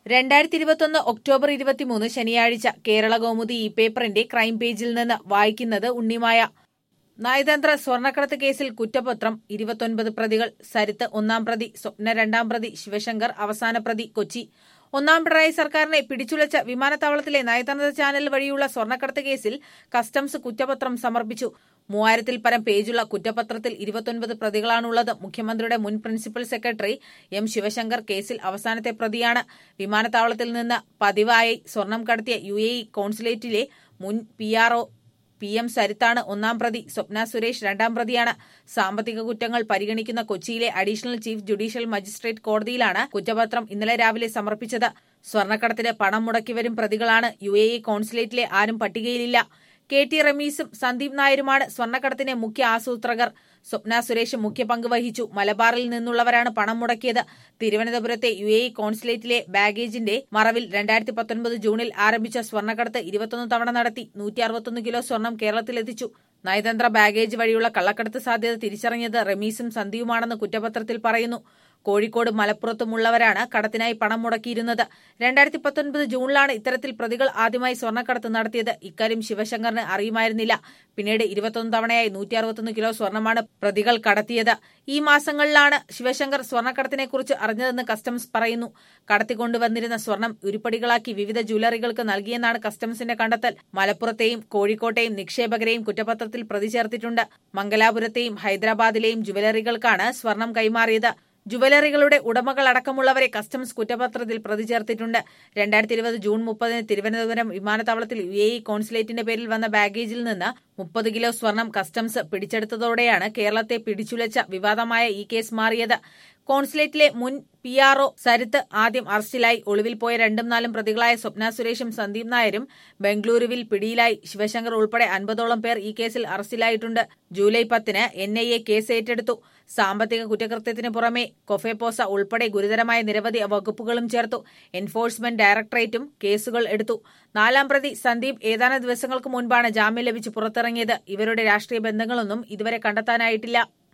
രണ്ടായിരത്തി ഇരുപത്തൊന്ന് ഒക്ടോബർ ഇരുപത്തിമൂന്ന് ശനിയാഴ്ച കേരള കൗമുദി ഈ പേപ്പറിന്റെ ക്രൈം പേജിൽ നിന്ന് വായിക്കുന്നത് ഉണ്ണിമായ നയതന്ത്ര സ്വർണ്ണക്കടത്ത് കേസിൽ കുറ്റപത്രം ഇരുപത്തൊൻപത് പ്രതികൾ സരിത്ത് ഒന്നാം പ്രതി സ്വപ്ന രണ്ടാം പ്രതി ശിവശങ്കർ അവസാന പ്രതി കൊച്ചി ഒന്നാം പിണറായി സർക്കാരിനെ പിടിച്ചുലച്ച വിമാനത്താവളത്തിലെ നയതന്ത്ര ചാനൽ വഴിയുള്ള സ്വർണ്ണക്കടത്ത് കേസിൽ കസ്റ്റംസ് കുറ്റപത്രം സമർപ്പിച്ചു മൂവായിരത്തിൽ പരം പേജുള്ള കുറ്റപത്രത്തിൽ ഇരുപത്തൊൻപത് പ്രതികളാണുള്ളത് മുഖ്യമന്ത്രിയുടെ മുൻ പ്രിൻസിപ്പൽ സെക്രട്ടറി എം ശിവശങ്കർ കേസിൽ അവസാനത്തെ പ്രതിയാണ് വിമാനത്താവളത്തിൽ നിന്ന് പതിവായി സ്വർണം കടത്തിയ യു എ ഇ കോൺസുലേറ്റിലെ മുൻ P R O P M സരിത്താണ് ഒന്നാം പ്രതി സ്വപ്ന സുരേഷ് രണ്ടാം പ്രതിയാണ് സാമ്പത്തിക കുറ്റങ്ങൾ പരിഗണിക്കുന്ന കൊച്ചിയിലെ അഡീഷണൽ ചീഫ് ജുഡീഷ്യൽ മജിസ്ട്രേറ്റ് കോടതിയിലാണ് കുറ്റപത്രം ഇന്നലെ രാവിലെ സമർപ്പിച്ചത് സ്വർണ്ണക്കടത്തിന് പണം മുടക്കിവരും പ്രതികളാണ് യു എ ഇ കോൺസുലേറ്റിലെ ആരും പട്ടികയിലില്ല കെ ടി റമീസും സന്ദീപ് നായരുമാണ് സ്വർണ്ണക്കടത്തിന്റെ മുഖ്യ ആസൂത്രകർ സ്വപ്ന സുരേഷ് മുഖ്യ പങ്ക് വഹിച്ചു മലബാറിൽ നിന്നുള്ളവരാണ് പണം മുടക്കിയത് തിരുവനന്തപുരത്തെ യു എ ഇ കോൺസുലേറ്റിലെ ബാഗേജിന്റെ മറവിൽ രണ്ടായിരത്തി പത്തൊൻപത് ജൂണിൽ ആരംഭിച്ച സ്വർണ്ണക്കടത്ത് ഇരുപത്തൊന്ന് തവണ നടത്തി നൂറ്റി അറുപത്തൊന്ന് കിലോ സ്വർണം കേരളത്തിലെത്തിച്ചു നയതന്ത്ര ബാഗേജ് വഴിയുള്ള കള്ളക്കടത്ത് സാധ്യത തിരിച്ചറിഞ്ഞത് റമീസും സന്ധിയുമാണെന്ന് കുറ്റപത്രത്തിൽ പറയുന്നു കോഴിക്കോട് മലപ്പുറത്തുമുള്ളവരാണ് കടത്തിനായി പണം മുടക്കിയിരുന്നത് രണ്ടായിരത്തി പത്തൊൻപത് ജൂണിലാണ് ഇത്തരത്തിൽ പ്രതികൾ ആദ്യമായി സ്വർണ്ണക്കടത്ത് നടത്തിയത് ഇക്കാര്യം ശിവശങ്കറിന് അറിയുമായിരുന്നില്ല പിന്നീട് ഇരുപത്തൊന്ന് തവണയായി നൂറ്റി അറുപത്തൊന്ന് കിലോ സ്വർണമാണ് പ്രതികൾ കടത്തിയത് ഈ മാസങ്ങളിലാണ് ശിവശങ്കർ സ്വർണ്ണക്കടത്തിനെക്കുറിച്ച് അറിഞ്ഞതെന്ന് കസ്റ്റംസ് പറയുന്നു കടത്തിക്കൊണ്ടുവന്നിരുന്ന സ്വർണം ഉരുപ്പടികളാക്കി വിവിധ ജ്വല്ലറികൾക്ക് നൽകിയെന്നാണ് കസ്റ്റംസിന്റെ കണ്ടെത്തൽ മലപ്പുറത്തെയും കോഴിക്കോട്ടെയും നിക്ഷേപകരെയും കുറ്റപത്രത്തിൽ പ്രതി ചേർത്തിട്ടുണ്ട് മംഗലാപുരത്തെയും ഹൈദരാബാദിലെയും ജ്വല്ലറികൾക്കാണ് സ്വർണം കൈമാറിയത് ജുവലറികളുടെ ഉടമകളടക്കമുള്ളവരെ കസ്റ്റംസ് കുറ്റപത്രത്തിൽ പ്രതി ചേർത്തിട്ടുണ്ട് രണ്ടായിരത്തി ഇരുപത് ജൂൺ മുപ്പതിന് തിരുവനന്തപുരം വിമാനത്താവളത്തിൽ യു എ ഇ കോൺസുലേറ്റിന്റെ പേരിൽ വന്ന ബാഗേജിൽ നിന്ന് മുപ്പത് കിലോ സ്വർണം കസ്റ്റംസ് പിടിച്ചെടുത്തതോടെയാണ് കേരളത്തെ പിടിച്ചുലച്ച വിവാദമായ ഈ കേസ് മാറിയത് കോൺസുലേറ്റിലെ മുൻ പി ആർ ഒ സരിത്ത് ആദ്യം അറസ്റ്റിലായി ഒളിവിൽ പോയ രണ്ടും നാലും പ്രതികളായ സ്വപ്ന സുരേഷും സന്ദീപ് നായരും ബംഗളൂരുവിൽ പിടിയിലായി ശിവശങ്കർ ഉൾപ്പെടെ അൻപതോളം പേർ ഈ കേസിൽ അറസ്റ്റിലായിട്ടുണ്ട് ജൂലൈ പത്തിന് എൻ ഐ എ കേസ് ഏറ്റെടുത്തു സാമ്പത്തിക കുറ്റകൃത്യത്തിന് പുറമെ കൊഫേപോസ ഉൾപ്പെടെ ഗുരുതരമായ നിരവധി വകുപ്പുകളും ചേർത്തു എൻഫോഴ്സ്മെന്റ് ഡയറക്ടറേറ്റും കേസുകൾ എടുത്തു നാലാം പ്രതി സന്ദീപ് ഏതാനും ദിവസങ്ങൾക്ക് മുൻപാണ് ജാമ്യം ലഭിച്ച് പുറത്തിറങ്ങിയത് ഇവരുടെ രാഷ്ട്രീയ ബന്ധങ്ങളൊന്നും ഇതുവരെ കണ്ടെത്താനായിട്ടില്ല